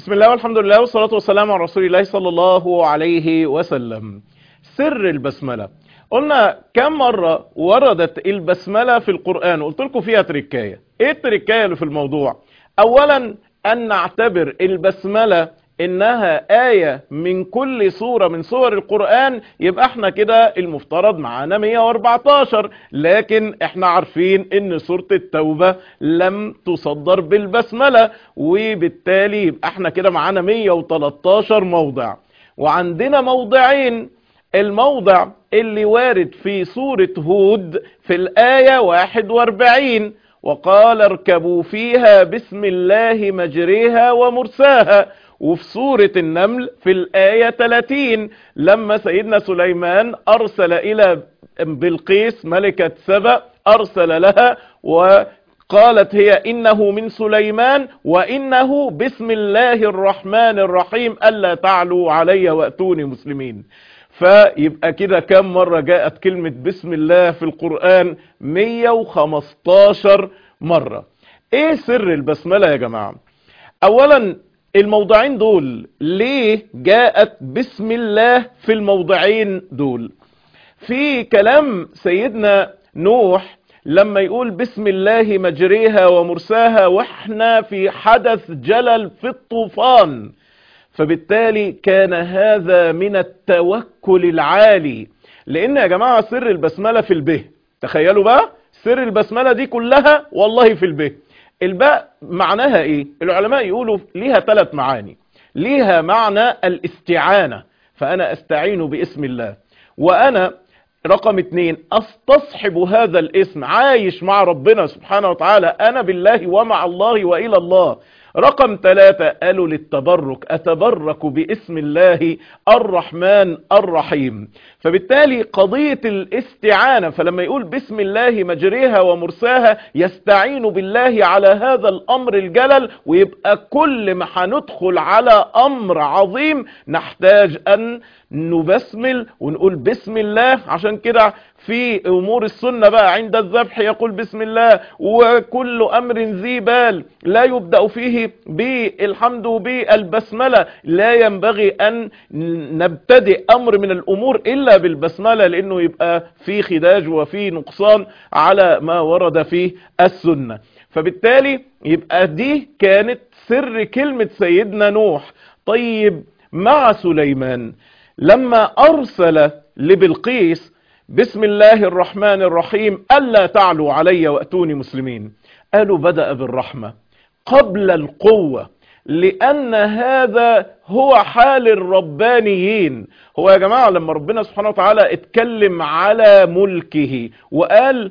بسم الله والحمد لله والصلاة والسلام على رسول الله صلى الله عليه وسلم سر البسملة قلنا كم مرة وردت البسملة في القرآن قلت لكم فيها تركاية ايه التركاية اللي في الموضوع اولا ان نعتبر البسملة انها آية من كل سورة من سور القرآن يبقى احنا كده المفترض معانا 114 لكن احنا عارفين ان سورة التوبة لم تصدر بالبسملة وبالتالي يبقى احنا كده معانا 113 موضع وعندنا موضعين الموضع اللي وارد في سورة هود في الآية 41 وقال اركبوا فيها بسم الله مجريها ومرساها وفي سورة النمل في الآية 30 لما سيدنا سليمان أرسل إلى بلقيس ملكة سبأ أرسل لها وقالت هي إنه من سليمان وإنه بسم الله الرحمن الرحيم ألا تعلوا علي وأتوني مسلمين فيبقى كده كم مرة جاءت كلمة بسم الله في القرآن 115 مرة ايه سر البسملة يا جماعة اولا الموضعين دول ليه جاءت بسم الله في الموضعين دول في كلام سيدنا نوح لما يقول بسم الله مجريها ومرساها واحنا في حدث جلل في الطوفان فبالتالي كان هذا من التوكل العالي لان يا جماعة سر البسملة في البه تخيلوا بقى سر البسملة دي كلها والله في البه الباء معناها ايه العلماء يقولوا ليها ثلاث معاني ليها معنى الاستعانة فانا استعين باسم الله وانا رقم اتنين استصحب هذا الاسم عايش مع ربنا سبحانه وتعالى انا بالله ومع الله والى الله رقم ثلاثة قالوا للتبرك أتبرك باسم الله الرحمن الرحيم فبالتالي قضية الاستعانة فلما يقول بسم الله مجريها ومرساها يستعين بالله على هذا الأمر الجلل ويبقى كل ما هندخل على أمر عظيم نحتاج أن نبسمل ونقول بسم الله عشان كده في امور السنة بقى عند الذبح يقول بسم الله وكل امر ذي بال لا يبدأ فيه بالحمد بالبسملة لا ينبغي ان نبتدئ امر من الامور الا بالبسملة لانه يبقى في خداج وفي نقصان على ما ورد فيه السنة فبالتالي يبقى دي كانت سر كلمة سيدنا نوح طيب مع سليمان لما ارسل لبلقيس بسم الله الرحمن الرحيم ألا تعلوا علي وأتوني مسلمين قالوا بدأ بالرحمة قبل القوة لأن هذا هو حال الربانيين هو يا جماعة لما ربنا سبحانه وتعالى اتكلم على ملكه وقال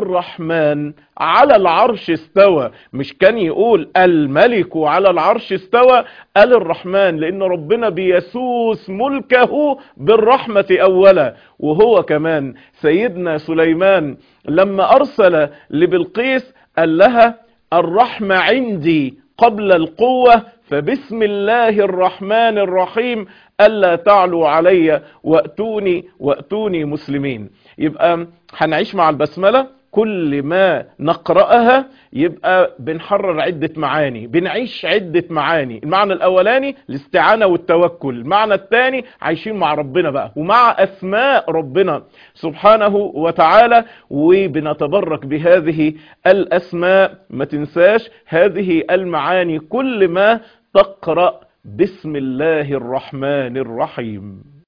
الرحمن على العرش استوى مش كان يقول الملك على العرش استوى قال الرحمن لان ربنا بيسوس ملكه بالرحمة اولا وهو كمان سيدنا سليمان لما ارسل لبلقيس قال لها الرحمة عندي قبل القوة فبسم الله الرحمن الرحيم ألا تعلوا علي وأتوني وأتوني مسلمين يبقى هنعيش مع البسملة كل ما نقرأها يبقى بنحرر عدة معاني بنعيش عدة معاني المعنى الأولاني الاستعانة والتوكل المعنى الثاني عايشين مع ربنا بقى ومع أسماء ربنا سبحانه وتعالى وبنتبرك بهذه الأسماء ما تنساش هذه المعاني كل ما تقرأ بسم الله الرحمن الرحيم